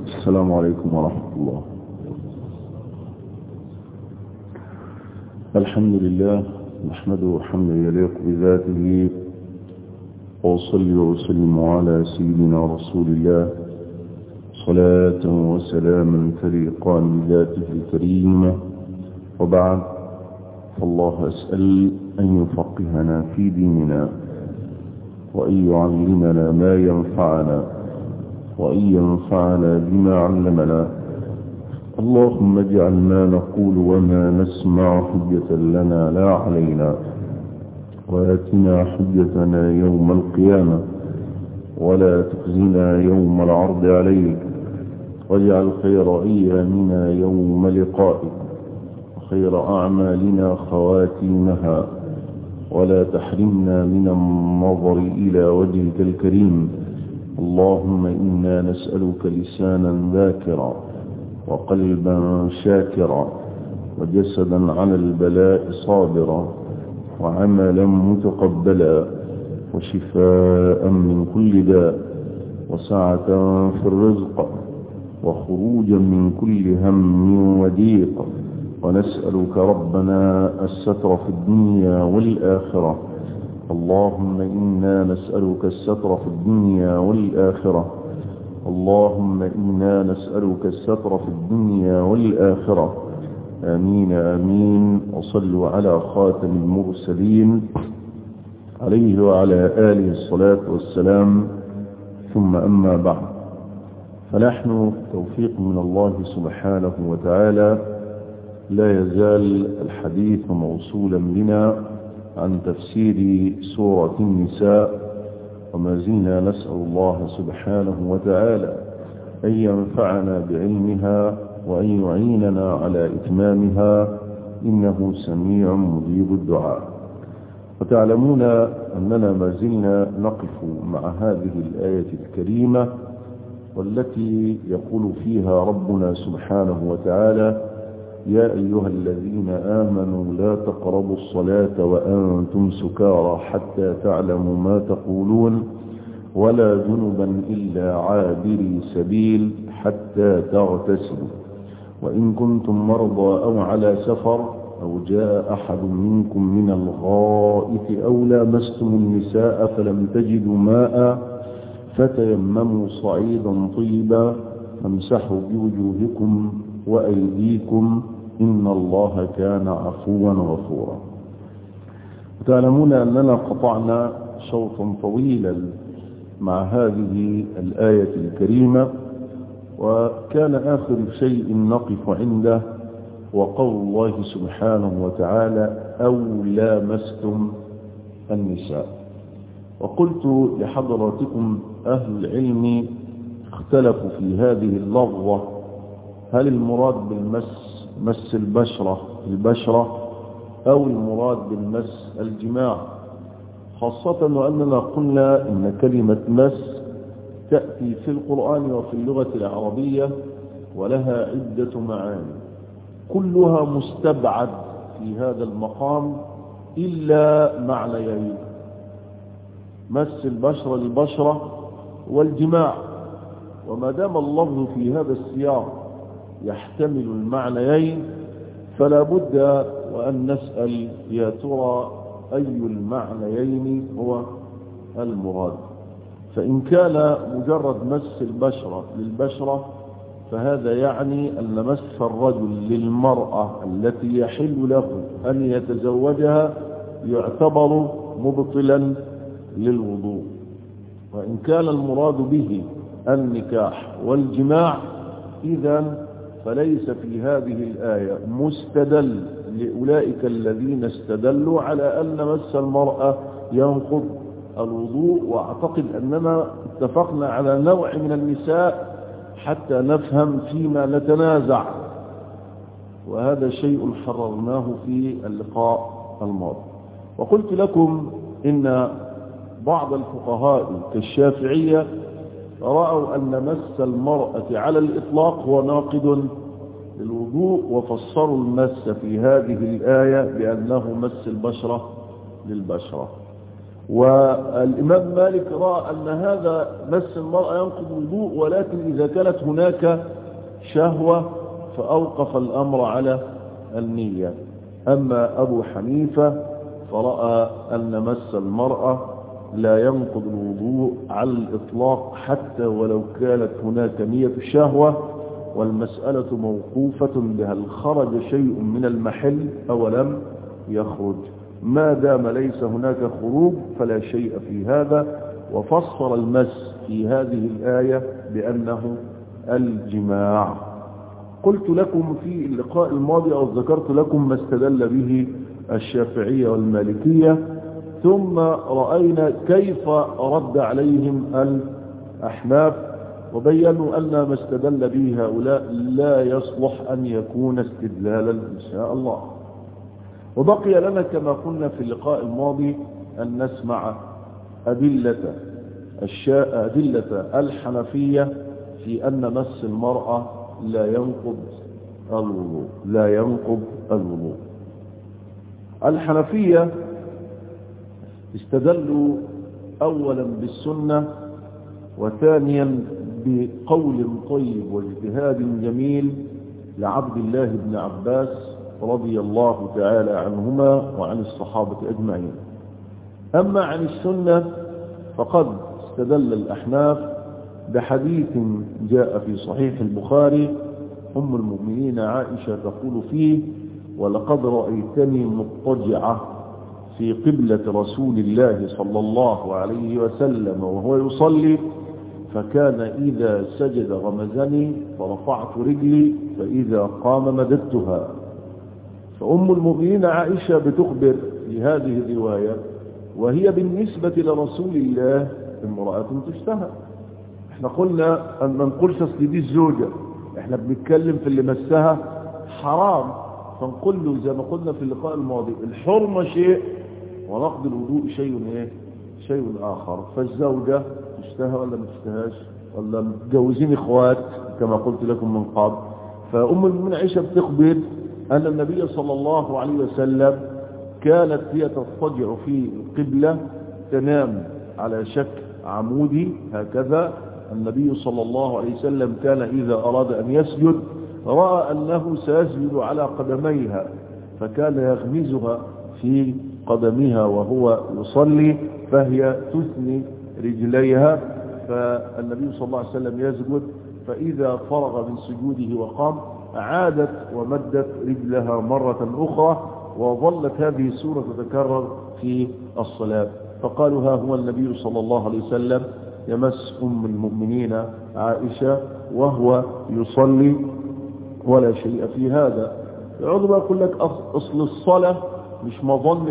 السلام عليكم ورحمة الله الحمد لله نحمده حمدا يليق بذاته وأصلي وأسلم على سيدنا رسول الله صلاة وسلاما تليقان بذاته الكريمة وبعد فالله أسأل أن يفقهنا في ديننا وأن يعلمنا ما ينفعنا وأن ينفعنا بما علمنا اللهم اجعل ما نقول وما نسمع حجة لنا لا علينا وآتنا حجتنا يوم القيامة ولا تخزنا يوم العرض عليك واجعل خير أيامنا يوم لقائك وخير أعمالنا خواتيمها ولا تحرمنا من النظر إلى وجهك الكريم اللهم إنا نسألك لسانا ذاكرا وقلبا شاكرا وجسدا على البلاء صابرا وعملا متقبلا وشفاء من كل داء وسعة في الرزق وخروجا من كل هم وضيق ونسألك ربنا الستر في الدنيا والآخرة اللهم إنا نسألك الستر في الدنيا والآخرة اللهم إنا نسألك الستر في الدنيا والآخرة آمين آمين وصلوا على خاتم المرسلين عليه وعلى آله الصلاة والسلام ثم أما بعد فنحن توفيق من الله سبحانه وتعالى لا يزال الحديث موصولا بنا عن تفسير سورة النساء وما زلنا نسأل الله سبحانه وتعالى أن ينفعنا بعلمها وأن يعيننا على إتمامها إنه سميع مجيب الدعاء وتعلمون أننا ما زلنا نقف مع هذه الآية الكريمة والتي يقول فيها ربنا سبحانه وتعالى يا أيها الذين آمنوا لا تقربوا الصلاة وأنتم سكارى حتى تعلموا ما تقولون ولا جنبا إلا عابري سبيل حتى تغتسلوا وإن كنتم مرضى أو على سفر أو جاء أحد منكم من الغائط أو لامستم النساء فلم تجدوا ماء فتيمموا صعيدا طيبا فامسحوا بوجوهكم وأيديكم إن الله كان عفوا غفورا تعلمون أننا قطعنا شوطا طويلا مع هذه الآية الكريمة وكان آخر شيء نقف عنده وقول الله سبحانه وتعالى أو لامستم النساء وقلت لحضراتكم أهل العلم اختلفوا في هذه اللفظة هل المراد بالمس مس البشرة البشرة أو المراد بالمس الجماع خاصة وأننا قلنا إن كلمة مس تأتي في القرآن وفي اللغة العربية ولها عدة معاني كلها مستبعد في هذا المقام إلا معنيين مس البشرة للبشرة والجماع وما دام اللفظ في هذا السياق يحتمل المعنيين فلا بد وأن نسأل يا ترى أي المعنيين هو المراد فإن كان مجرد مس البشرة للبشرة فهذا يعني أن مس الرجل للمرأة التي يحل له أن يتزوجها يعتبر مبطلا للوضوء وإن كان المراد به النكاح والجماع إذا فليس في هذه الآية مستدل لأولئك الذين استدلوا على أن مس المرأة ينقض الوضوء واعتقد أننا اتفقنا على نوع من النساء حتى نفهم فيما نتنازع وهذا شيء حررناه في اللقاء الماضي وقلت لكم إن بعض الفقهاء كالشافعية رأوا أن مس المرأة على الإطلاق هو ناقض للوضوء وفسروا المس في هذه الآية بأنه مس البشرة للبشرة والإمام مالك رأى أن هذا مس المرأة ينقض الوضوء ولكن إذا كانت هناك شهوة فأوقف الأمر على النية أما أبو حنيفة فرأى أن مس المرأة لا ينقض الوضوء على الإطلاق حتى ولو كانت هناك نية الشهوة والمسألة موقوفة بهل خرج شيء من المحل أو لم يخرج ما دام ليس هناك خروج فلا شيء في هذا وفسر المس في هذه الآية بأنه الجماع قلت لكم في اللقاء الماضي أو ذكرت لكم ما استدل به الشافعية والمالكية ثم رأينا كيف رد عليهم الأحناف وبينوا أن ما استدل به هؤلاء لا يصلح أن يكون استدلالا إن شاء الله وبقي لنا كما قلنا في اللقاء الماضي أن نسمع أدلة الشاء أدلة الحنفية في أن مس المرأة لا ينقض الوضوء لا ينقض الوضوء الحنفية استدلوا أولا بالسنة وثانيا بقول طيب واجتهاد جميل لعبد الله بن عباس رضي الله تعالى عنهما وعن الصحابة أجمعين أما عن السنة فقد استدل الأحناف بحديث جاء في صحيح البخاري أم المؤمنين عائشة تقول فيه ولقد رأيتني مضطجعة في قبلة رسول الله صلى الله عليه وسلم وهو يصلي فكان إذا سجد غمزني فرفعت رجلي فإذا قام مددتها فأم المؤمنين عائشة بتخبر لهذه الرواية وهي بالنسبة لرسول الله امرأة تشتهى احنا قلنا أن ما نقولش اصل دي الزوجة احنا بنتكلم في اللي مسها حرام فنقول له زي ما قلنا في اللقاء الماضي الحرمة شيء ونقض الوضوء شيء ايه شيء آخر فالزوجة تشتهى ولا ما تشتهاش ولا متجوزين اخوات كما قلت لكم من قبل فأم المؤمنين عائشة بتخبر أن النبي صلى الله عليه وسلم كانت هي تضطجع في القبلة تنام على شكل عمودي هكذا النبي صلى الله عليه وسلم كان إذا أراد أن يسجد رأى أنه سيسجد على قدميها فكان يغمزها في قدمها وهو يصلي فهي تثني رجليها فالنبي صلى الله عليه وسلم يسجد فإذا فرغ من سجوده وقام عادت ومدت رجلها مرة أخرى وظلت هذه السورة تتكرر في الصلاة فقالوا ها هو النبي صلى الله عليه وسلم يمس أم المؤمنين عائشة وهو يصلي ولا شيء في هذا يعود بقى يقول لك أصل الصلاة مش مظنة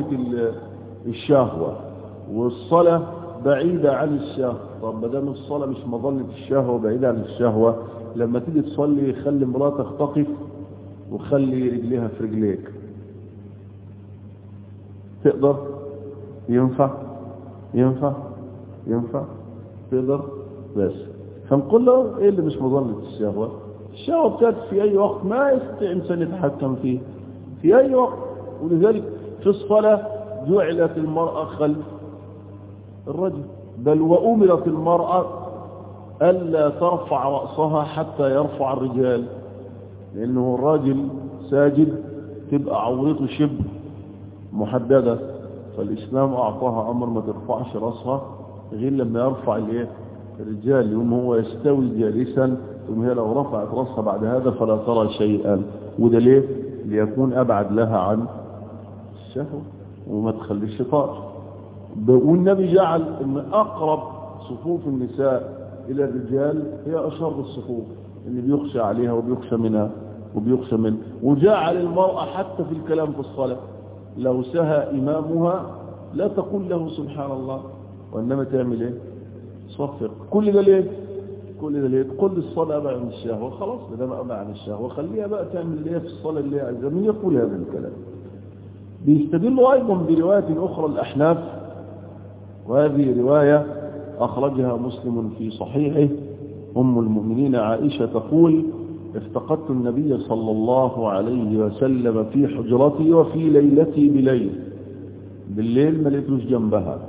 الشهوة والصلاة بعيدة عن الشهوة طب بدل الصلاة مش مظنة الشهوة بعيدة عن الشهوة لما تيجي تصلي خلي مراتك تقف وخلي رجليها في رجليك تقدر ينفع ينفع ينفع تقدر بس فنقول له ايه اللي مش مظنة الشهوة الشهوة بتاعت في اي وقت ما يستطيع انسان يتحكم فيه في اي وقت ولذلك في الصلاة جعلت المرأة خلف الرجل بل وأمرت المرأة ألا ترفع رأسها حتى يرفع الرجال لأنه الراجل ساجد تبقى عورته شبه محددة فالإسلام أعطاها أمر ما ترفعش رأسها غير لما يرفع الايه الرجال يوم هو يستوي جالسا ثم هي لو رفعت رأسها بعد هذا فلا ترى شيئا وده ليه ليكون أبعد لها عن الشهوة وما تخليش طار والنبي جعل ان اقرب صفوف النساء الى الرجال هي اشر الصفوف اللي بيخشى عليها وبيخشى منها وبيخشى منه وجعل المرأة حتى في الكلام في الصلاة لو سهى امامها لا تقول له سبحان الله وانما تعمل ايه صفق كل ده ليه كل ده ليه تقول الصلاة بقى عن الشهوة خلاص ده بقى عن الشهوة خليها بقى تعمل ليه في الصلاة اللي هي عايزة من يقول هذا الكلام بيستدلوا أيضا برواية أخرى الأحناف وهذه رواية أخرجها مسلم في صحيحه أم المؤمنين عائشة تقول افتقدت النبي صلى الله عليه وسلم في حجرتي وفي ليلتي بليل بالليل ما لقيتوش جنبها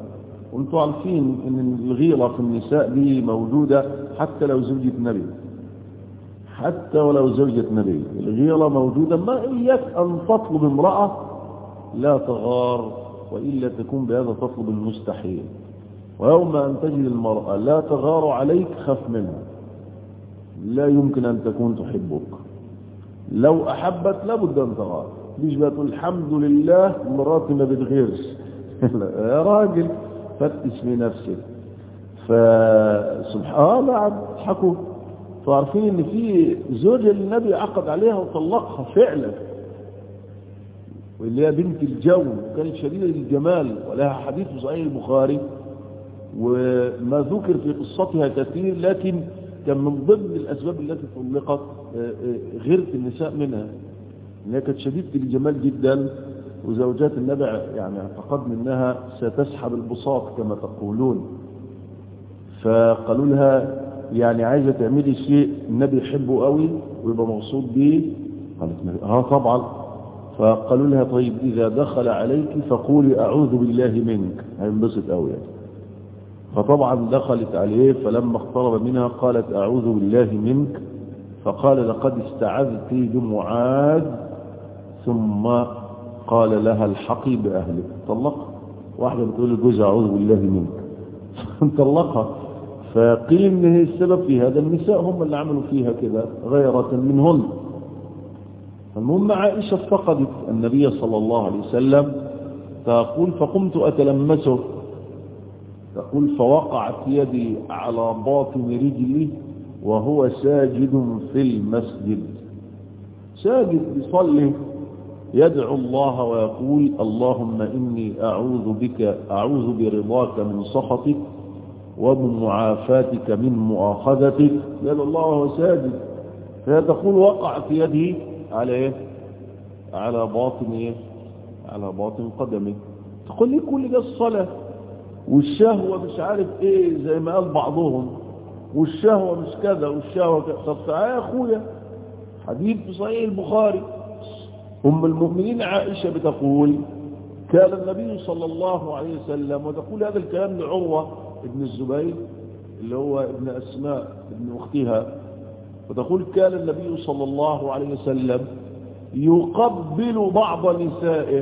وانتم عارفين ان الغيرة في النساء دي موجودة حتى لو زوجة نبي حتى ولو زوجة نبي الغيرة موجودة ما إياك أن تطلب امرأة لا تغار وإلا تكون بهذا تطلب المستحيل ويوم أن تجد المرأة لا تغار عليك خف منها لا يمكن أن تكون تحبك لو أحبت لابد أن تغار مش بتقول الحمد لله مراتي ما بتغيرش يا راجل فتش في نفسك فسبحان الله تضحكوا فعارفين ان في زوجة للنبي عقد عليها وطلقها فعلا واللي هي بنت الجو وكانت شديدة الجمال ولها حديث في صحيح البخاري وما ذكر في قصتها كثير لكن كان من ضمن الأسباب التي طلقت غيرة النساء منها انها كانت شديدة الجمال جدا وزوجات النبي يعني اعتقدنا انها ستسحب البساط كما تقولون فقالوا لها يعني عايزة تعملي شيء النبي يحبه قوي ويبقى مقصود به قالت اه طبعا فقالوا لها طيب اذا دخل عليك فقولي اعوذ بالله منك هينبسط قوي يعني فطبعا دخلت عليه فلما اقترب منها قالت اعوذ بالله منك فقال لقد استعذت بمعاذ ثم قال لها الحقي بأهلك طلقها واحدة بتقول لجوزها أعوذ بالله منك طلقها فقيل ان هي السبب في هذا النساء هم اللي عملوا فيها كده غيرة منهن المهم عائشة افتقدت النبي صلى الله عليه وسلم تقول فقمت أتلمسه تقول فوقعت يدي على باطن رجلي وهو ساجد في المسجد ساجد بيصلي يدعو الله ويقول اللهم إني أعوذ بك أعوذ برضاك من سخطك وبمعافاتك من مؤاخذتك قال الله وهو ساجد فهي تقول وقع في يده على ايه على باطن ايه على باطن قدمه تقول لي كل ده الصلاة والشهوة مش عارف ايه زي ما قال بعضهم والشهوة مش كذا والشهوة كذا طب تعالى يا اخويا حديث في صحيح البخاري أم المؤمنين عائشة بتقول كان النبي صلى الله عليه وسلم وتقول هذا الكلام لعروة ابن الزبير اللي هو ابن أسماء ابن أختها وتقول كان النبي صلى الله عليه وسلم يقبل بعض نسائه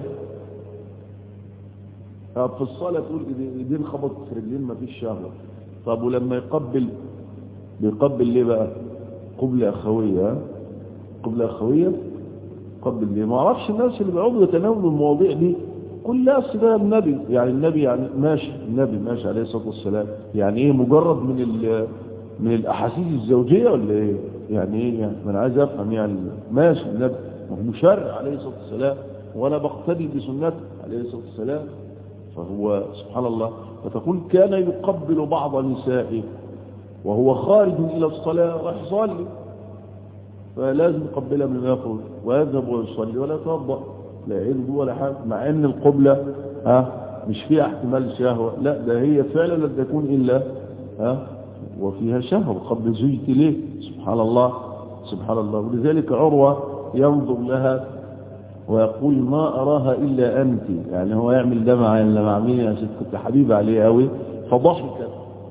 في الصلاة تقول ايدين خبطت في رجلين ما فيش شهوة طب ولما يقبل بيقبل ليه بقى قبلة أخوية قبلة أخوية قبل ليه ما اعرفش الناس اللي بيقعدوا يتناولوا المواضيع دي كلها صدام النبي يعني النبي يعني ماشي النبي ماشي عليه الصلاة والسلام يعني ايه مجرد من من الاحاسيس الزوجية ولا ايه يعني ايه يعني ما انا عايز افهم يعني ماشي النبي ما هو مشرع عليه الصلاة والسلام وانا بقتدي بسنته عليه الصلاة والسلام فهو سبحان الله فتقول كان يقبل بعض نسائه وهو خارج الى الصلاة راح يصلي فلازم يقبلها من يخرج ويذهب ويصلي ولا يتوضا لا يرد ولا حاجه مع ان القبلة ها مش فيها احتمال شهوة لا ده هي فعلا لا تكون الا ها وفيها شهوة قبل زوجتي ليه سبحان الله سبحان الله ولذلك عروة ينظر لها ويقول ما أراها إلا أنت يعني هو يعمل ده مع مع مين يا ست كنت حبيب عليه قوي فضحكت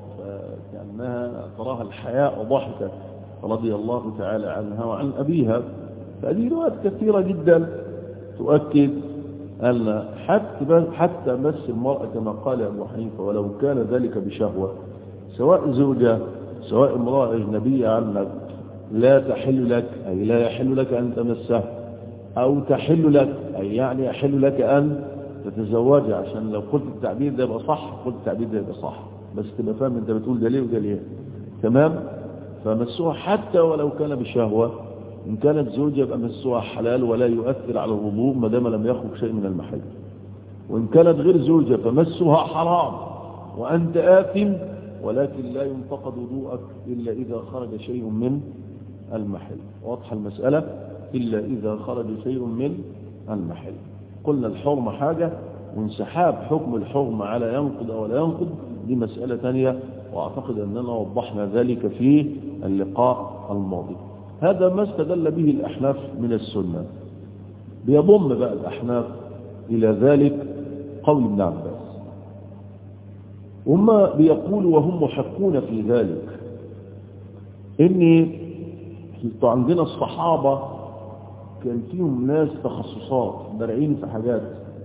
كأنها تراها الحياء وضحكت رضي الله تعالى عنها وعن أبيها فهذه روايات كثيرة جدا تؤكد أن حتى حتى مس المرأة كما قال أبو حنيفة ولو كان ذلك بشهوة سواء زوجة سواء امرأة أجنبية عنك لا تحل لك أي لا يحل لك أن تمسها أو تحل لك أي يعني يحل لك أن تتزوجها عشان لو قلت التعبير ده يبقى صح قلت التعبير ده يبقى صح بس تبقى فاهم انت بتقول ده ليه وده ليه تمام فمسوها حتى ولو كان بشهوة إن كانت زوجة يبقى مسوها حلال ولا يؤثر على الوضوء ما دام لم يخرج شيء من المحل وإن كانت غير زوجة فمسها حرام وأنت آثم ولكن لا ينتقد وضوءك إلا إذا خرج شيء من المحل واضحة المسألة إلا إذا خرج شيء من المحل قلنا الحرم حاجة وانسحاب حكم الحرم على ينقض أو لا ينقض دي مسألة ثانية وأعتقد أننا وضحنا ذلك في اللقاء الماضي هذا ما استدل به الأحناف من السنة بيضم بقى الأحناف إلى ذلك قول ابن عباس هم بيقولوا وهم محقون في ذلك ان عندنا الصحابة كان فيهم ناس تخصصات بارعين في حاجات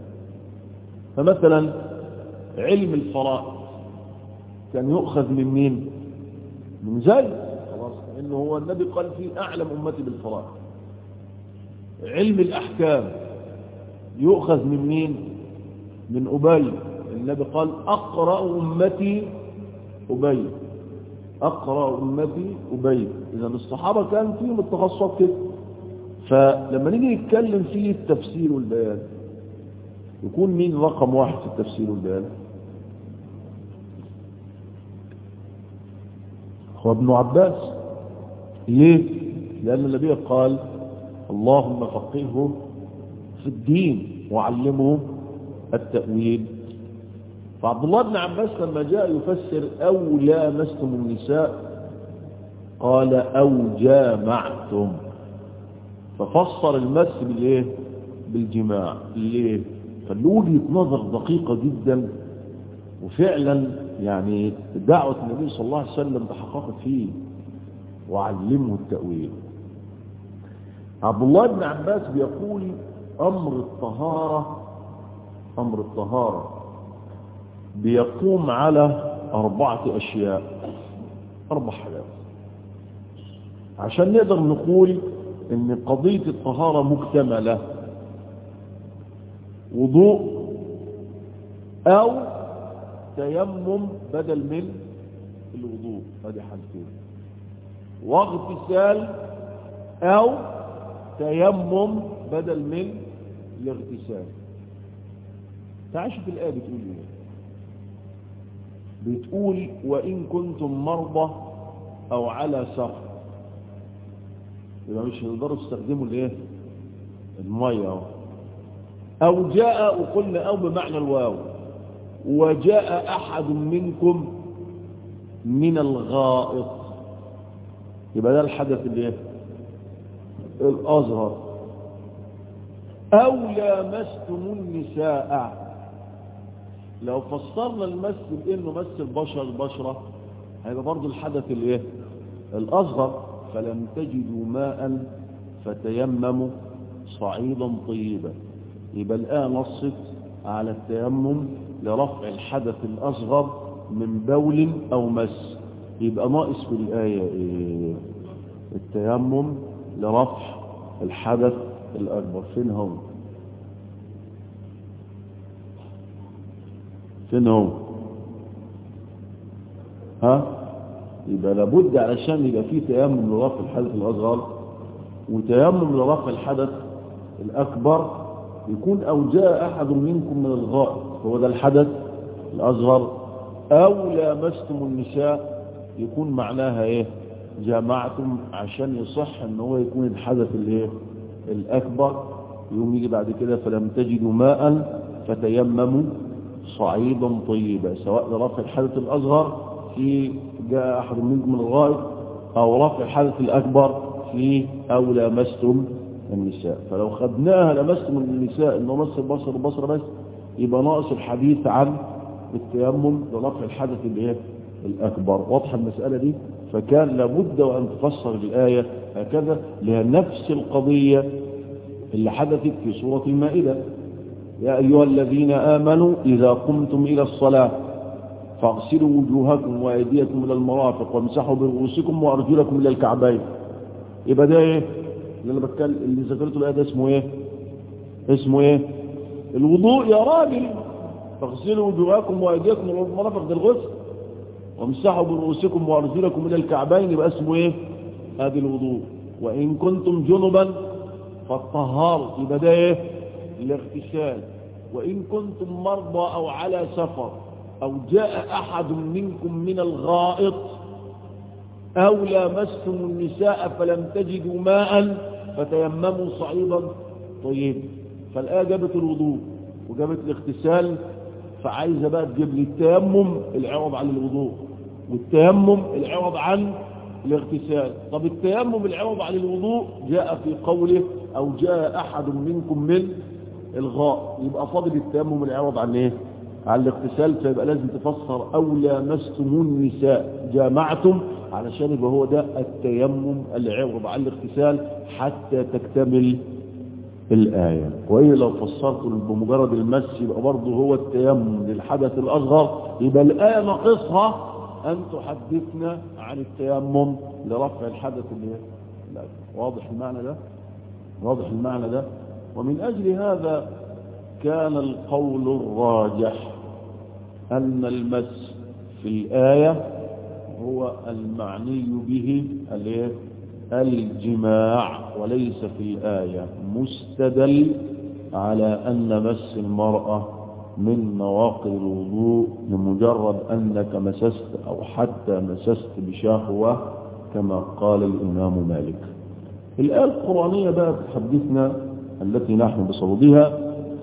فمثلا علم الفرائض كان يؤخذ من مين من زيد خلاص انه هو النبي قال فيه اعلم امتي بالفرائض علم الاحكام يؤخذ من مين من ابي النبي قال اقرا امتي ابي اقرا امتي ابي اذا الصحابه كان فيهم التخصصات كده فلما نيجي نتكلم في التفسير والبيان يكون مين رقم واحد في التفسير والبيان هو ابن عباس ليه لأن النبي قال اللهم فقهه في الدين وعلمه التأويل فعبد الله بن عباس لما جاء يفسر أو لامستم النساء قال أو جامعتم ففسر المس بالايه بالجماع ليه فله وجهه نظر دقيقة جدا وفعلا يعني دعوة النبي صلى الله عليه وسلم تحققت فيه وعلمه التأويل عبد الله بن عباس بيقول أمر الطهارة أمر الطهارة بيقوم على أربعة أشياء أربع حاجات عشان نقدر نقول ان قضية الطهارة مكتملة وضوء او تيمم بدل من الوضوء هذه حالتين واغتسال او تيمم بدل من الاغتسال تعيش في الآية بتقول ايه بتقول وإن كنتم مرضى أو على سفر يبقى مش هيقدروا يستخدموا الايه الميه اهو او جاء وقلنا او بمعنى الواو وجاء احد منكم من الغائط يبقى ده الحدث الايه الاصغر او لامستم النساء لو فسرنا المس بانه مس البشر البشره هيبقى برضه الحدث الايه الاصغر فلم تجدوا ماء فتيمموا صعيدا طيبا يبقى الآن نصت على التيمم لرفع الحدث الأصغر من بول أو مس يبقى ناقص في الآية إيه؟ التيمم لرفع الحدث الأكبر فين هو فين هو ها يبقى لابد علشان يبقى فيه تيمم لرفع الحدث الأصغر وتيمم لرفع الحدث الأكبر يكون أو جاء أحد منكم من الغائط هو ده الحدث الأصغر أو لامستم النساء يكون معناها إيه جمعتم عشان يصح ان هو يكون الحدث الايه الأكبر يوم يجي بعد كده فلم تجدوا ماء فتيمموا صعيدا طيبا سواء لرفع الحدث الأصغر في جاء أحد منكم من الغائط أو رفع الحدث الأكبر في أو لامستم النساء فلو خدناها لمستم النساء انه مس البصر البصر بس يبقى ناقص الحديث عن التيمم لرفع الحدث الايه الأكبر واضحة المسألة دي فكان لابد وأن تفسر الآية هكذا لها نفس القضية اللي حدثت في سورة المائدة يا أيها الذين آمنوا إذا قمتم إلى الصلاة فاغسلوا وجوهكم وأيديكم إلى المرافق وامسحوا برؤوسكم وأرجلكم إلى الكعبين يبقى ده إيه اللي أنا بتكلم اللي ذكرته الآية ده اسمه إيه اسمه إيه الوضوء يا راجل فاغسلوا وجوهكم وأيديكم إلى المرافق ده الغسل وامسحوا برؤوسكم وأرجلكم إلى الكعبين يبقى اسمه إيه هذا الوضوء وإن كنتم جنبا فالطهار يبقى ده إيه الاغتسال وإن كنتم مرضى أو على سفر أو جاء أحد منكم من الغائط أو لامستم النساء فلم تجدوا ماء فتيمموا صعيدا طيب فالآية جابت الوضوء وجابت الاغتسال فعايزة بقى تجيب لي التيمم العوض عن الوضوء والتيمم العوض عن الاغتسال طب التيمم العوض عن الوضوء جاء في قوله أو جاء أحد منكم من الغاء يبقى فاضل التيمم العوض عن ايه على الاغتسال فيبقى لازم تفسر أو لامستم النساء جامعتم علشان يبقى هو ده التيمم اللي عوض على الاغتسال حتى تكتمل الآية وإيه لو فسرت بمجرد المس يبقى برضه هو التيمم للحدث الأصغر يبقى الآية ناقصها أن تحدثنا عن التيمم لرفع الحدث اللي لا واضح المعنى ده واضح المعنى ده ومن أجل هذا كان القول الراجح أن المس في الآية هو المعني به الجماع وليس في الآية مستدل على أن مس المرأة من نواقض الوضوء لمجرد أنك مسست أو حتى مسست بشهوة كما قال الإمام مالك الآية القرآنية بقى تحدثنا التي نحن بصددها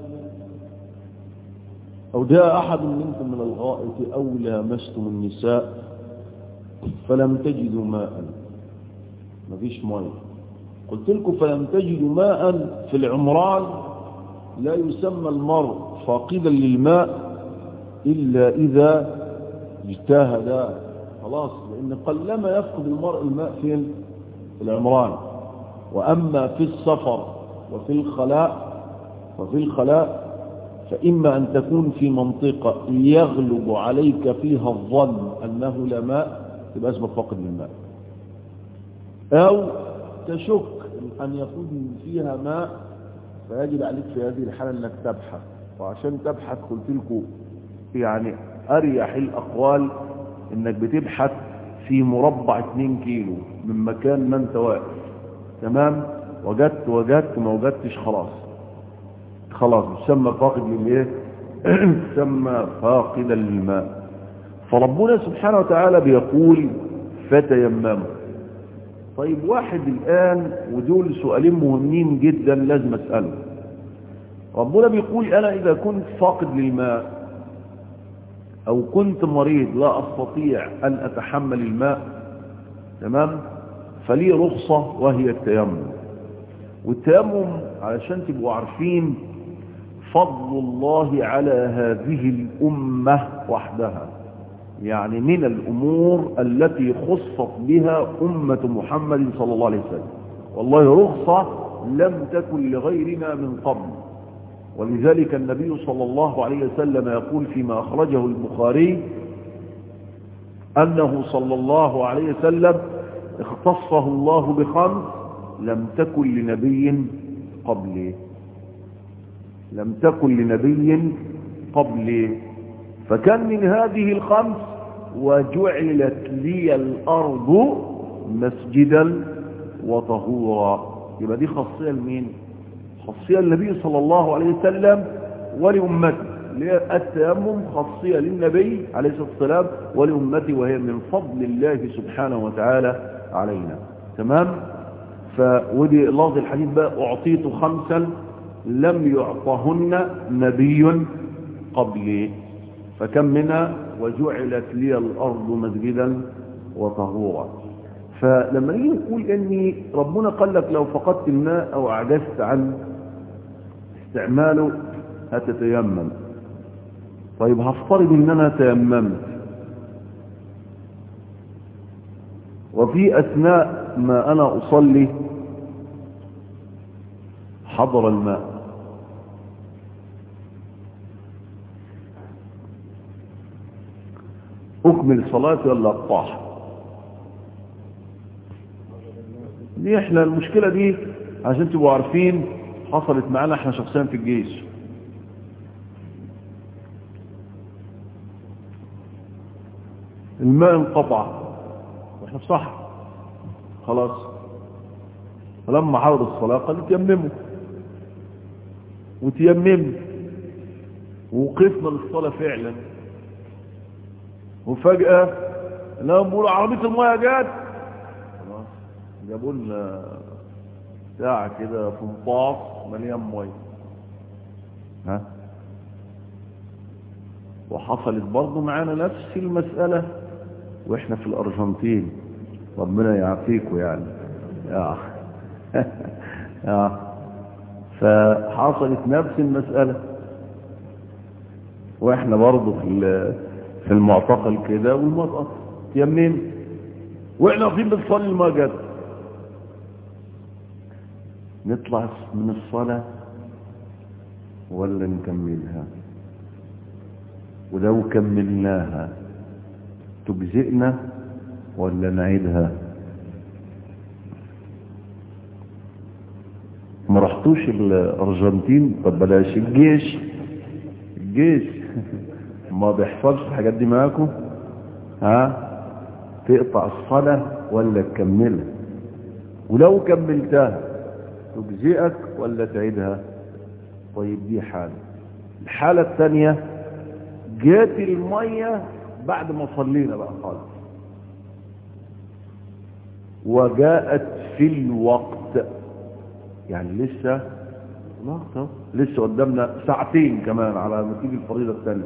أو جاء أحد منكم من الغائط أو لامستم النساء فلم تجدوا ماء مفيش ماء قلت لكم فلم تجدوا ماء في العمران لا يسمى المرء فاقدا للماء إلا إذا اجتهد خلاص لأن قلما يفقد المرء الماء فين في العمران وأما في السفر وفي الخلاء وفي الخلاء فإما أن تكون في منطقة يغلب عليك فيها الظن أنه لا ماء تبقى اسمك فاقد للماء أو تشك أن يكون فيها ماء فيجب عليك في هذه الحالة أنك تبحث وعشان تبحث قلت لكم يعني أريح الأقوال أنك بتبحث في مربع 2 كيلو من مكان ما أنت واقف تمام وجدت وجدت ما وجدتش خلاص خلاص تسمى فاقد للايه تسمى فاقدا للماء فربنا سبحانه وتعالى بيقول فتيمموا طيب واحد الآن ودول سؤالين مهمين جدا لازم أسأله ربنا بيقول أنا إذا كنت فاقد للماء أو كنت مريض لا أستطيع أن أتحمل الماء تمام فلي رخصة وهي التيمم والتيمم علشان تبقوا عارفين فضل الله على هذه الأمة وحدها يعني من الأمور التي خصت بها أمة محمد صلى الله عليه وسلم والله رخصة لم تكن لغيرنا من قبل ولذلك النبي صلى الله عليه وسلم يقول فيما أخرجه البخاري أنه صلى الله عليه وسلم اختصه الله بخمس لم تكن لنبي قبله لم تكن لنبي قبله فكان من هذه الخمس وجعلت لي الأرض مسجدا وطهورا يبقى دي خاصية لمين خاصية النبي صلى الله عليه وسلم ولأمته التيمم خاصية للنبي عليه الصلاة والسلام ولأمته وهي من فضل الله سبحانه وتعالى علينا تمام فودي لفظ الحديث بقى أعطيت خمسا لم يعطهن نبي قبلي فكم منها وجعلت لي الأرض مسجدا وطهورا فلما نيجي نقول اني ربنا قال لك لو فقدت الماء او عجزت عن استعماله هتتيمم طيب هفترض ان انا تيممت وفي اثناء ما انا اصلي حضر الماء اكمل صلاتي ولا اقطعها دي احنا المشكلة دي عشان تبقوا عارفين حصلت معانا احنا شخصيا في الجيش الماء انقطع واحنا في صح خلاص فلما حضر الصلاة قال تيمموا وتيمموا ووقفنا للصلاة فعلا وفجأة لما بقول عربية المياه جات خلاص جابوا لنا ساعة كده في مطاف مليان مية ها وحصلت برضه معانا نفس المسألة واحنا في الارجنتين ربنا يعافيكم يعني يا اخ يا فحصلت نفس المسألة واحنا برضه في في المعتقل كده والماء اتقطع يمين واحنا واقفين بنصلي الماء جت نطلع من الصلاة ولا نكملها ولو كملناها تجزئنا ولا نعيدها ما رحتوش الارجنتين طب بلاش الجيش الجيش ما بيحصلش الحاجات دي معاكم ها تقطع الصلاة ولا تكملها ولو كملتها تجزئك ولا تعيدها طيب دي حالة الحالة الثانية جات المية بعد ما صلينا بقى خالص وجاءت في الوقت يعني لسه وقت لسه قدامنا ساعتين كمان على ما تيجي الفريضة الثانية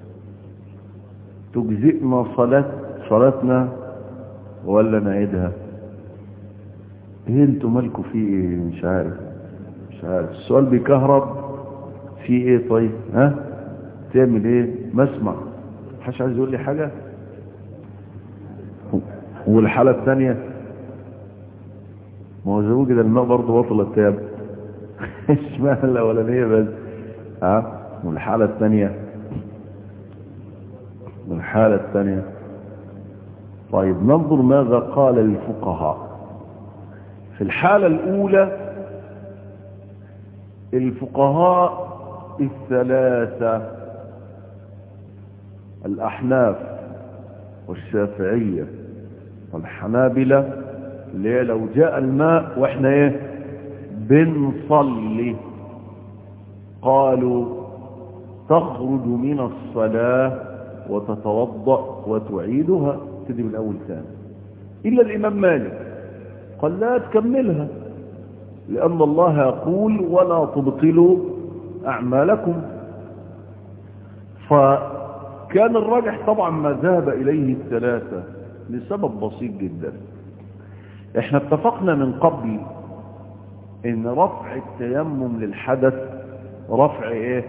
تجزئنا صلاة صلاتنا ولا نعيدها ايه انتوا مالكوا في ايه مش عارف مش عارف السؤال بيكهرب في ايه طيب ها تعمل ايه ما اسمع محدش عايز يقول لي حاجة والحالة الثانية ما هو زي كده الماء برضه بطل التياب اشمعنى الاولانية بس ها والحالة الثانية والحالة الثانية طيب ننظر ماذا قال الفقهاء في الحالة الأولى الفقهاء الثلاثة الأحناف والشافعية والحنابلة اللي هي لو جاء الماء واحنا ايه بنصلي قالوا تخرج من الصلاة وتتوضأ وتعيدها تدي من الأول ثاني إلا الإمام مالك قال لا تكملها لأن الله يقول ولا تبطلوا أعمالكم فكان الراجح طبعا ما ذهب إليه الثلاثة لسبب بسيط جدا احنا اتفقنا من قبل ان رفع التيمم للحدث رفع ايه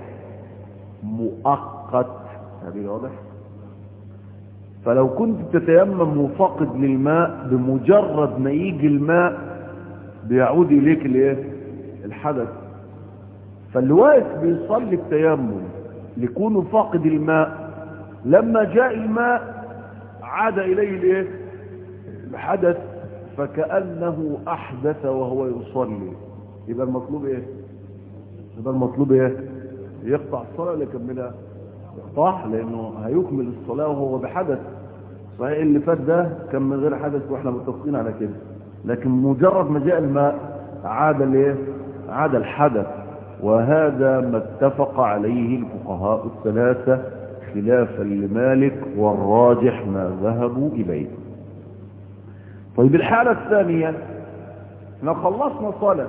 مؤقت هذه واضح فلو كنت تتيمم وفاقد للماء بمجرد ما يجي الماء بيعود اليك الايه الحدث فاللي واقف بيصلي التيمم لكونه فاقد الماء لما جاء الماء عاد اليه الايه الحدث فكأنه احدث وهو يصلي يبقى المطلوب ايه يبقى المطلوب ايه يقطع الصلاة ولا يكملها يقطع لانه هيكمل الصلاة وهو بحدث صحيح اللي فات ده كان من غير حدث واحنا متفقين على كده لكن مجرد ما جاء الماء عاد الايه عاد الحدث وهذا ما اتفق عليه الفقهاء الثلاثة خلافا لمالك والراجح ما ذهبوا إليه طيب الحالة الثانية احنا خلصنا صلاة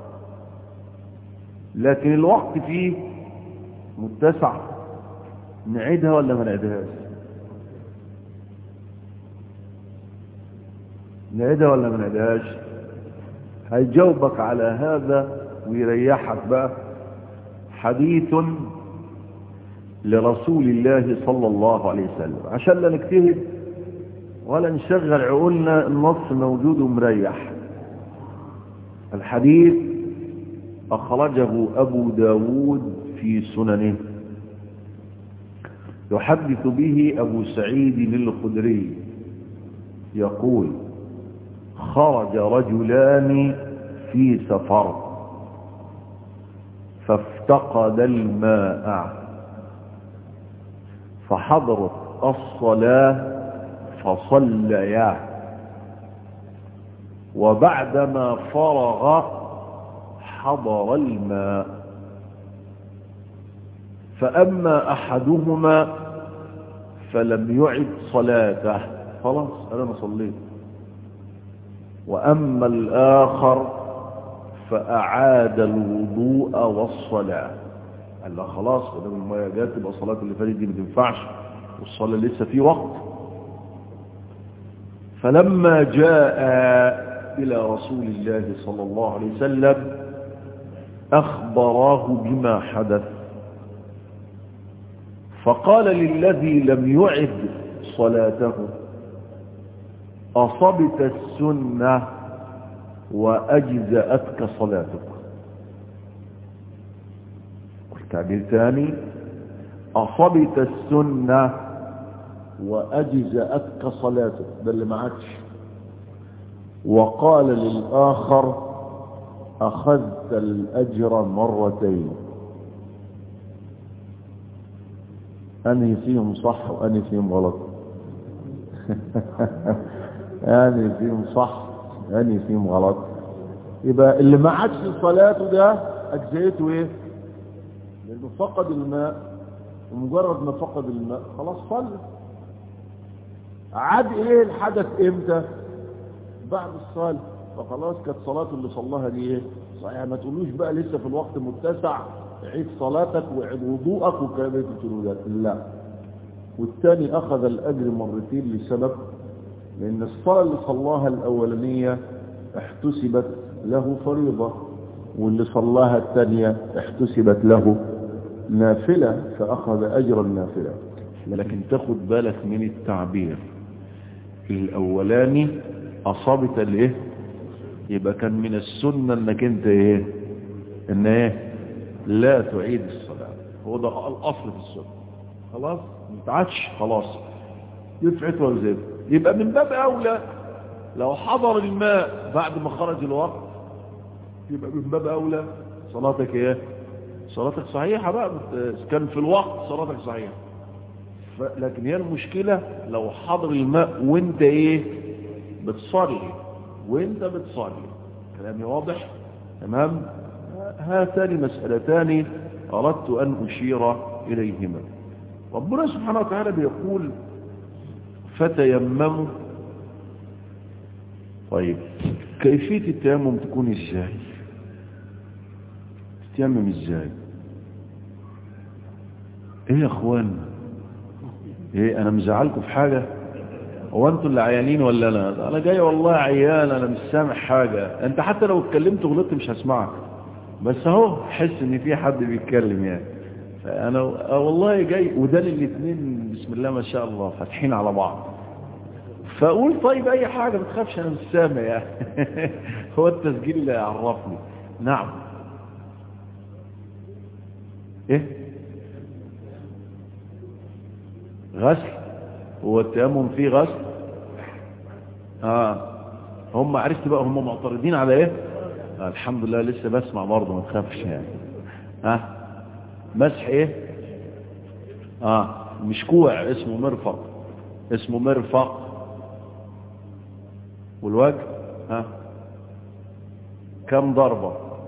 لكن الوقت فيه متسع نعيدها ولا ما نعيدهاش نعيدها ولا ما نعيدهاش هيجاوبك على هذا ويريحك بقى حديث لرسول الله صلى الله عليه وسلم عشان لا نجتهد ولا نشغل عقولنا النص موجود ومريح الحديث أخرجه أبو داود في سننه يحدث به أبو سعيد الخدري يقول خرج رجلان في سفر فافتقد الماء فحضرت الصلاة فصليا وبعدما فرغ حضر الماء فأما أحدهما فلم يعد صلاته خلاص أنا ما صليت وأما الآخر فأعاد الوضوء والصلاة قال له خلاص ودام المية جات تبقى الصلاة اللي فاتت دي ما تنفعش والصلاة لسه في وقت فلما جاء إلى رسول الله صلى الله عليه وسلم أخبراه بما حدث فقال للذي لم يعد صلاته أصبت السنة وأجزأتك صلاتك تعبير ثاني أصبت السنة وأجزأتك صلاتك ده اللي معكش وقال للآخر أخذت الأجر مرتين أنهي فيهم صح وأنهي فيهم غلط أنهي فيهم صح أنهي فيهم غلط يبقى اللي ما عادش صلاته ده أجزيته إيه لأنه فقد الماء ومجرد ما فقد الماء خلاص صلى عاد إيه الحدث إمتى بعد الصلاة فخلاص كانت صلاته اللي صلاها دي إيه صحيح ما تقولوش بقى لسه في الوقت متسع عيد صلاتك وعيد وضوءك والكلام اللي بتقولوه ده لا والثاني اخذ الاجر مرتين لسبب لان الصلاه اللي صلاها الاولانيه احتسبت له فريضه واللي صلاها الثانيه احتسبت له نافله فاخذ اجر النافله لكن تاخد بالك من التعبير الاولاني اصابت الايه يبقى كان من السنه انك انت ايه ان ايه لا تعيد الصلاة هو ده الأصل في السنة خلاص ما تعادش خلاص يفعت ولا زيت يبقى من باب أولى لو حضر الماء بعد ما خرج الوقت يبقى من باب أولى صلاتك ايه صلاتك صحيحة بقى كان في الوقت صلاتك صحيحة لكن هي المشكلة لو حضر الماء وانت ايه بتصلي وانت بتصلي كلامي واضح تمام هاتان مسألتان أردت أن أشير إليهما ربنا سبحانه وتعالى بيقول فتيمموا طيب كيفية التيمم تكون ازاي تتيمم ازاي ايه يا اخوان ايه انا مزعلكم في حاجة هو انتوا اللي عيانين ولا انا انا جاي والله عيان انا مش سامع حاجة انت حتى لو اتكلمت وغلطت مش هسمعك بس اهو حس ان في حد بيتكلم يعني فانا والله جاي وده الاثنين بسم الله ما شاء الله فاتحين على بعض فاقول طيب اي حاجة ما تخافش انا مش سامع يعني هو التسجيل اللي يعرفني نعم ايه غسل هو التيمم فيه غسل اه هم عرفت بقى هم معترضين على ايه آه الحمد لله لسه بسمع برضه ما تخافش يعني ها آه مسح ايه اه مش كوع اسمه مرفق اسمه مرفق والوجه ها آه. كم ضربة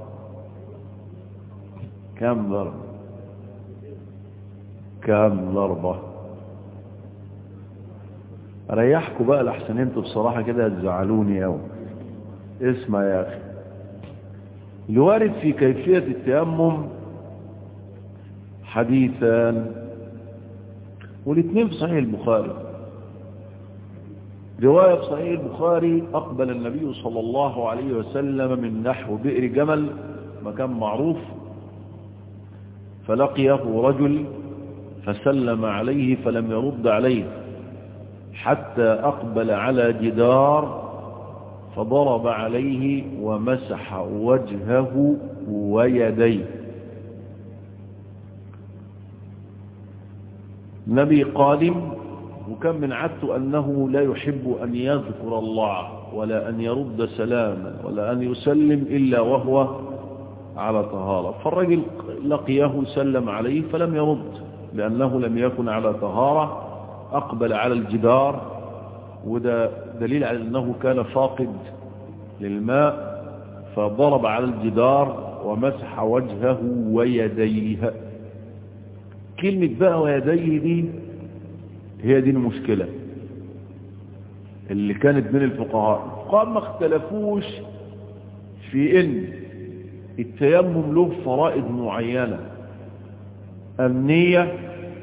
كم ضربة كم ضربة ريحكوا بقى لحسن انتوا بصراحة كده هتزعلوني قوي اسمع يا اخي الوارد في كيفية التيمم حديثان والاثنين في صحيح البخاري رواية في صحيح البخاري أقبل النبي صلى الله عليه وسلم من نحو بئر جمل مكان معروف فلقيه رجل فسلم عليه فلم يرد عليه حتى أقبل على جدار فضرب عليه ومسح وجهه ويديه نبي قادم وكان من عادته أنه لا يحب أن يذكر الله ولا أن يرد سلاما ولا أن يسلم إلا وهو على طهارة فالرجل لقيه سلم عليه فلم يرد لأنه لم يكن على طهارة أقبل على الجدار وده دليل على أنه كان فاقد للماء فضرب على الجدار ومسح وجهه ويديه كلمة بقى ويديه دي هي دي المشكلة اللي كانت بين الفقهاء الفقهاء ما اختلفوش في ان التيمم له فرائض معينة النية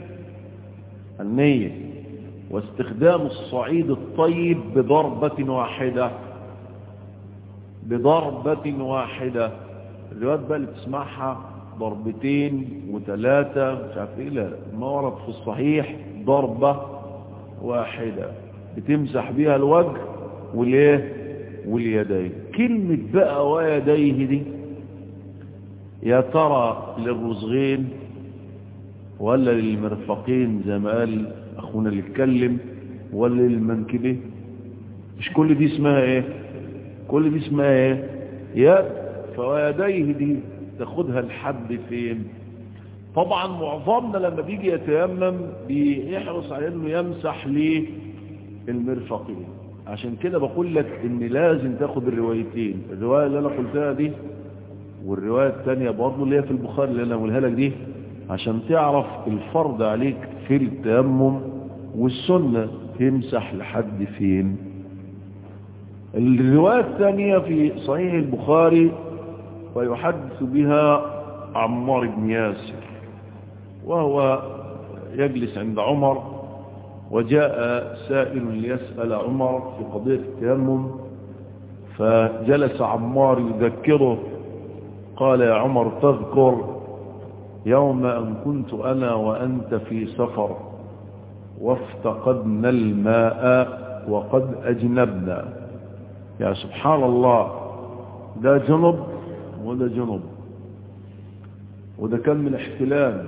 النية واستخدام الصعيد الطيب بضربة واحدة بضربة واحدة الروايات بقى اللي بتسمعها ضربتين وثلاثة مش عارف ايه لا ما ورد في الصحيح ضربة واحدة بتمسح بيها الوجه والايه واليدين كلمة بقى ويديه دي يا ترى للرزغين ولا للمرفقين زي ما قال اخونا اللي اتكلم ولا للمنكبين مش كل دي اسمها ايه كل دي اسمها ايه يد فويديه دي تاخدها لحد فين طبعا معظمنا لما بيجي يتيمم بيحرص على انه يمسح للمرفقين عشان كده بقول لك ان لازم تاخد الروايتين الرواية اللي انا قلتها دي والرواية الثانية برضه اللي هي في البخاري اللي انا اقولها لك دي عشان تعرف الفرض عليك في التيمم والسنة تمسح لحد فين الرواية الثانية في صحيح البخاري ويحدث بها عمار بن ياسر وهو يجلس عند عمر وجاء سائل ليسأل عمر في قضية التيمم فجلس عمار يذكره قال يا عمر تذكر يوم أن كنت أنا وأنت في سفر وافتقدنا الماء وقد أجنبنا يا سبحان الله ده جنب وده جنب وده كان من احتلال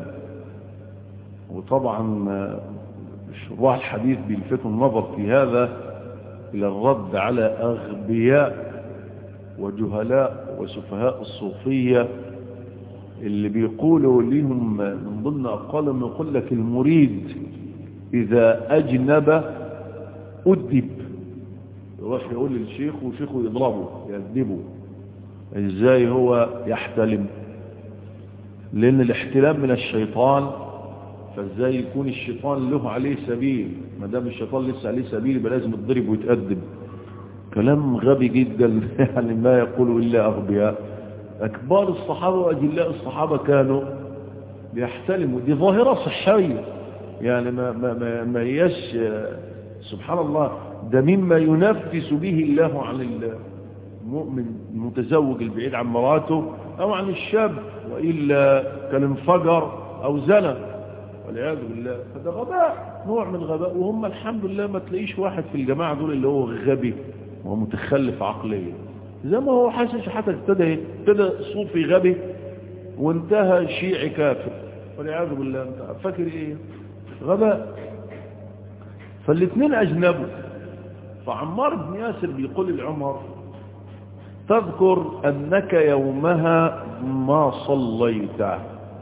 وطبعا شراح الحديث بيلفتوا النظر في هذا إلى الرد على أغبياء وجهلاء وسفهاء الصوفية اللي بيقولوا لهم من ضمن أقوالهم يقول لك المريد إذا أجنب أدب يروح يقول للشيخ وشيخه يضربه يأدبه ازاي هو يحتلم لأن الاحتلام من الشيطان فازاي يكون الشيطان له عليه سبيل ما دام الشيطان لسه عليه سبيل يبقى لازم يتضرب ويتأدب كلام غبي جدا يعني ما يقول إلا أغبياء أكبار الصحابة وأجلاء الصحابة كانوا بيحتلموا دي ظاهرة صحية يعني ما, ما, ما, ما هياش سبحان الله ده مما ينفس به الله عن المؤمن المتزوج البعيد عن مراته أو عن الشاب وإلا كان انفجر أو زنى والعياذ بالله فده غباء نوع من الغباء وهم الحمد لله ما تلاقيش واحد في الجماعة دول اللي هو غبي ومتخلف عقليا زي ما هو حاسس حتى ابتدى ابتدى صوفي غبي وانتهى شيعي كافر والعياذ بالله انت فاكر ايه غباء فالاثنين اجنبوا فعمار بن ياسر بيقول لعمر تذكر انك يومها ما صليت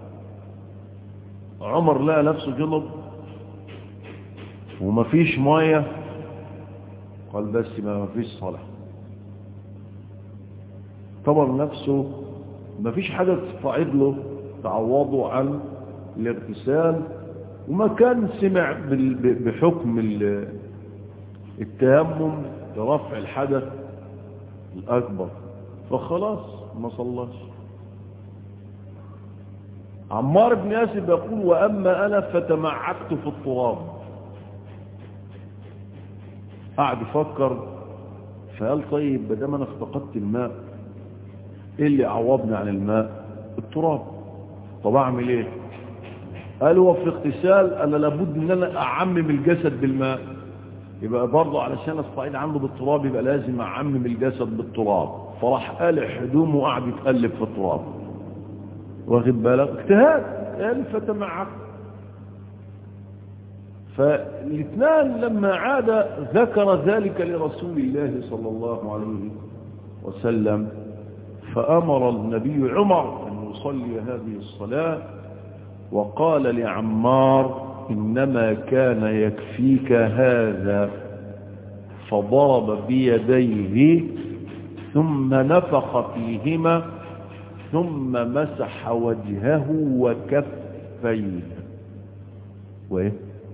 عمر لقى نفسه جنب ومفيش ميه قال بس ما مفيش صلاة طبعا نفسه مفيش حاجة تستعيد له تعوضه عن الاغتسال وما كان سمع بحكم التيمم لرفع الحدث الأكبر فخلاص ما صلاش عمار بن ياسر يقول وأما أنا فتمعكت في التراب قعد يفكر فقال طيب بدام انا افتقدت الماء ايه اللي عوضني عن الماء التراب طب اعمل ايه قال هو في اغتسال انا لابد ان انا اعمم الجسد بالماء يبقى برضه علشان استعيد عنه بالتراب يبقى لازم اعمم الجسد بالتراب فراح قالع هدومه وقعد يتقلب في التراب واخد بالك اجتهاد قال فتمعك فالاثنان لما عاد ذكر ذلك لرسول الله صلى الله عليه وسلم فأمر النبي عمر أن يصلي هذه الصلاة وقال لعمار إنما كان يكفيك هذا فضرب بيديه ثم نفخ فيهما ثم مسح وجهه وكفيه وايه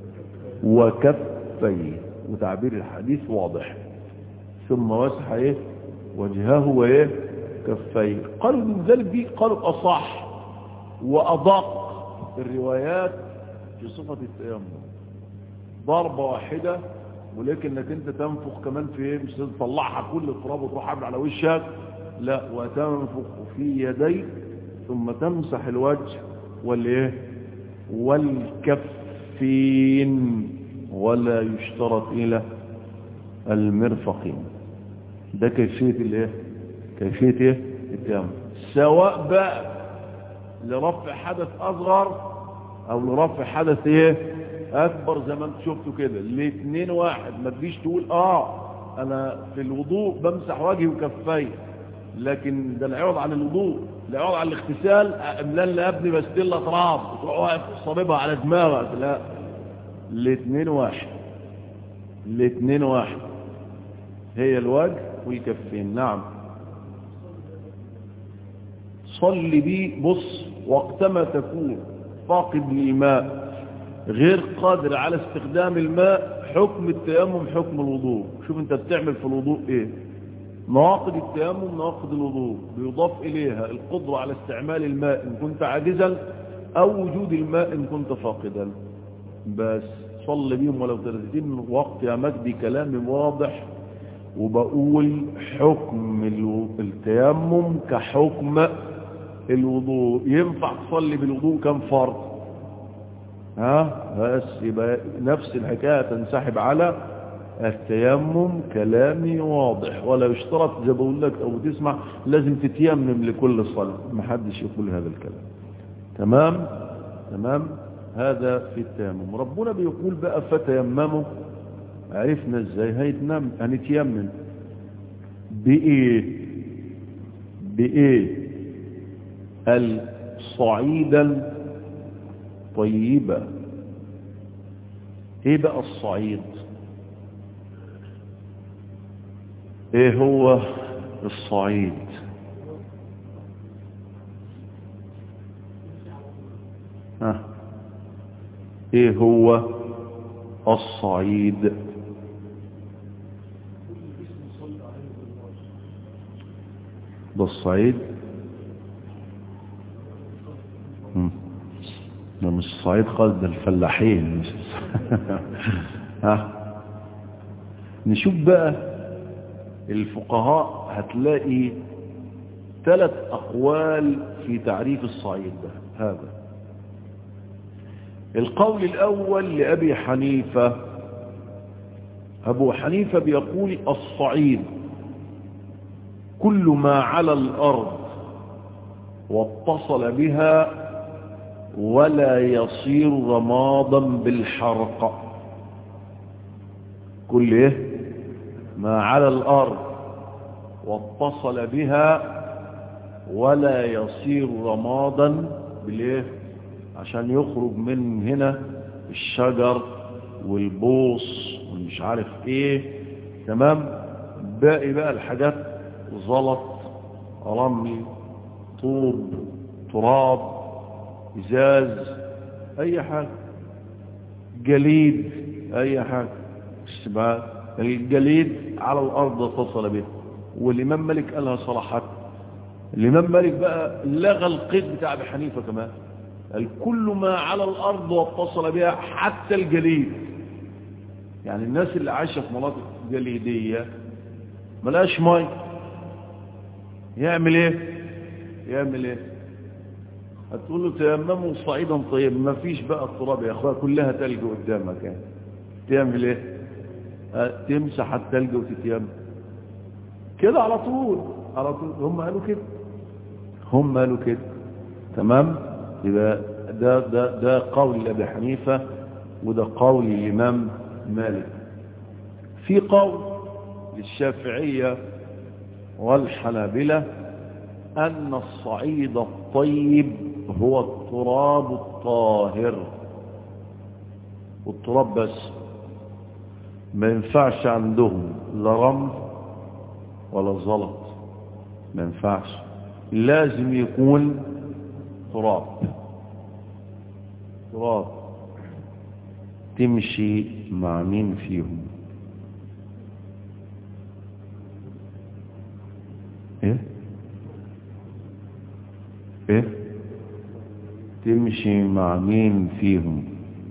وكفيه وتعبير الحديث واضح ثم مسح ايه وجهه وايه كفيه قالوا من ذلك دي قالوا اصح وادق الروايات في صفة التيمم ضربة واحدة ولكن انك انت تنفخ كمان في ايه مش تطلعها كل التراب وتروح عامل على وشك لا وتنفخ في يديك ثم تمسح الوجه والايه والكفين ولا يشترط الى المرفقين ده كيفية الايه كيفية ايه التيمم سواء بقى لرفع حدث اصغر او لرفع حدث ايه اكبر زي ما انت شفتوا كده الاثنين واحد ما تجيش تقول اه انا في الوضوء بمسح وجهي وكفي لكن ده العوض عن الوضوء العوض عن الاغتسال املان لا ابني بستيل اطراف وتروح واقف صاببها على دماغك لا الاثنين واحد الاثنين واحد هي الوجه والكفين نعم صل بي بص وقتما تكون فاقد للماء غير قادر على استخدام الماء حكم التيمم حكم الوضوء شوف انت بتعمل في الوضوء ايه نواقض التيمم نواقض الوضوء بيضاف اليها القدرة على استعمال الماء ان كنت عاجزا او وجود الماء ان كنت فاقدا بس صل بيهم ولو 30 وقت يا مجدي كلامي واضح وبقول حكم التيمم كحكم الوضوء ينفع تصلي بالوضوء كم فرض ها بس يبقى نفس الحكاية تنسحب على التيمم كلامي واضح ولا يشترط زي بقول لك او تسمع لازم تتيمم لكل صلاة ما حدش يقول هذا الكلام تمام تمام هذا في التيمم ربنا بيقول بقى فتيمموا عرفنا ازاي هيتنم هنتيمم بايه بايه الصعيدا طيبة ايه بقى الصعيد ايه هو الصعيد ها ايه هو الصعيد ده الصعيد ده مش الصعيد خالص ده الفلاحين مش ها نشوف بقى الفقهاء هتلاقي ثلاث أقوال في تعريف الصعيد ده هذا القول الأول لأبي حنيفة أبو حنيفة بيقول الصعيد كل ما على الأرض واتصل بها ولا يصير رمادا بالحرق كل ايه ما على الأرض واتصل بها ولا يصير رمادا بالايه عشان يخرج من هنا الشجر والبوص والمش عارف ايه تمام باقي بقى الحاجات زلط رمل طوب تراب ازاز اي حاجة جليد اي حاجة السباق الجليد على الارض اتصل به والامام مالك قالها صراحة الامام مالك بقى لغى القيد بتاع ابي حنيفة كمان قال كل ما على الارض واتصل بها حتى الجليد يعني الناس اللي عايشة في مناطق جليدية ملاش مي يعمل ايه يعمل ايه هتقول له تيمموا صعيدا طيب ما فيش بقى التراب يا اخويا كلها تلج قدامك يعني تعمل ايه أه تمسح التلج وتتيمم كده على طول على طول هم قالوا كده هم قالوا كده تمام يبقى ده ده ده قول ابي حنيفه وده قول الامام مالك في قول للشافعيه والحنابلة أن الصعيد الطيب هو التراب الطاهر والتراب بس ما ينفعش عندهم لا رمل ولا زلط ما ينفعش لازم يكون تراب تراب تمشي مع مين فيهم ايه ايه تمشي مع مين فيهم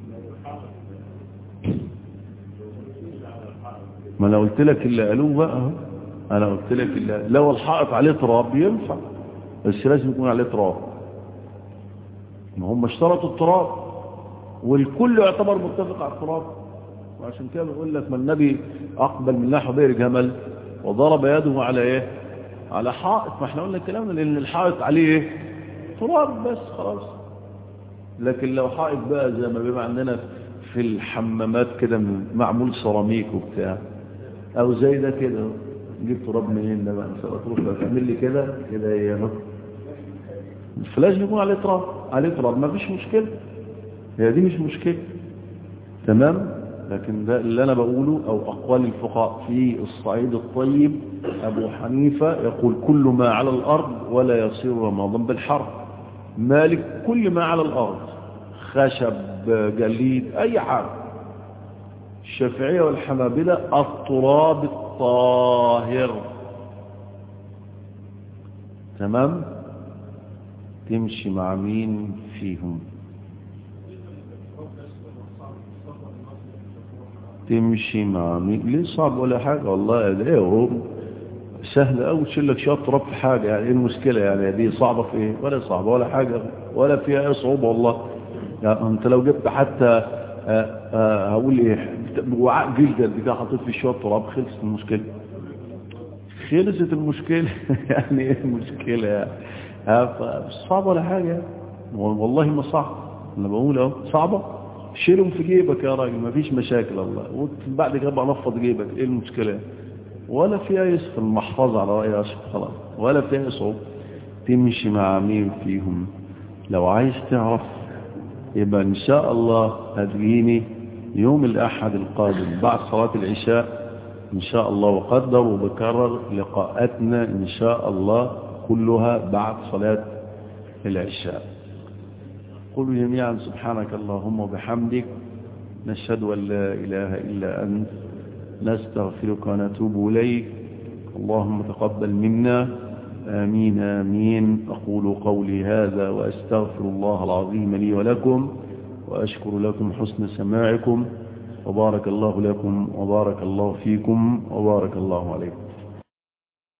ما انا قلت لك اللي قالوه بقى انا قلت لك اللي لو الحائط عليه تراب ينفع بس لازم يكون عليه تراب ما هم اشترطوا التراب والكل يعتبر متفق على التراب وعشان كده بيقول لك ما النبي اقبل من نحو بئر جمل وضرب يده على ايه على حائط ما احنا قلنا الكلام ده لان الحائط عليه ايه تراب بس خلاص لكن لو حائط بقى زي ما بيبقى عندنا في الحمامات كده معمول سيراميك وبتاع او زي ده كده جبت تراب منين ده بقى تروح تعمل لي كده كده ايه اهو فلازم يكون عليه تراب عليه تراب ما فيش مشكله هي دي مش مشكله تمام لكن ده اللي انا بقوله او اقوال الفقهاء في الصعيد الطيب ابو حنيفه يقول كل ما على الارض ولا يصير رمضان بالحر مالك كل ما على الارض خشب جليد اي حاجه الشافعيه والحنابلة التراب الطاهر تمام تمشي مع مين فيهم تمشي مع مين ليه صعب ولا حاجة والله ده ايه هو سهل قوي تشيل لك شويه تراب في حاجة يعني ايه المشكلة يعني دي صعبة في ايه ولا صعبة ولا حاجة ولا فيها اي صعوبة والله يعني انت لو جبت حتى آآ آآ هقول ايه وعاء جلد كده حطيت فيه شويه تراب خلصت المشكلة خلصت المشكلة يعني ايه المشكلة يعني مش صعبة ولا حاجة والله ما صعب انا بقول اهو صعبة شيلهم في جيبك يا راجل مفيش مشاكل الله وبعد كده بقى نفض جيبك ايه المشكلة ولا فيها يسف المحفظة على رأي أشرف خلاص ولا فيها يصعب تمشي مع مين فيهم لو عايز تعرف يبقى ان شاء الله هتجيني يوم الاحد القادم بعد صلاة العشاء ان شاء الله وقدر وبكرر لقاءاتنا ان شاء الله كلها بعد صلاة العشاء قولوا جميعا سبحانك اللهم وبحمدك نشهد أن لا إله إلا أنت نستغفرك ونتوب إليك اللهم تقبل منا آمين آمين أقول قولي هذا وأستغفر الله العظيم لي ولكم وأشكر لكم حسن سماعكم وبارك الله لكم وبارك الله فيكم وبارك الله عليكم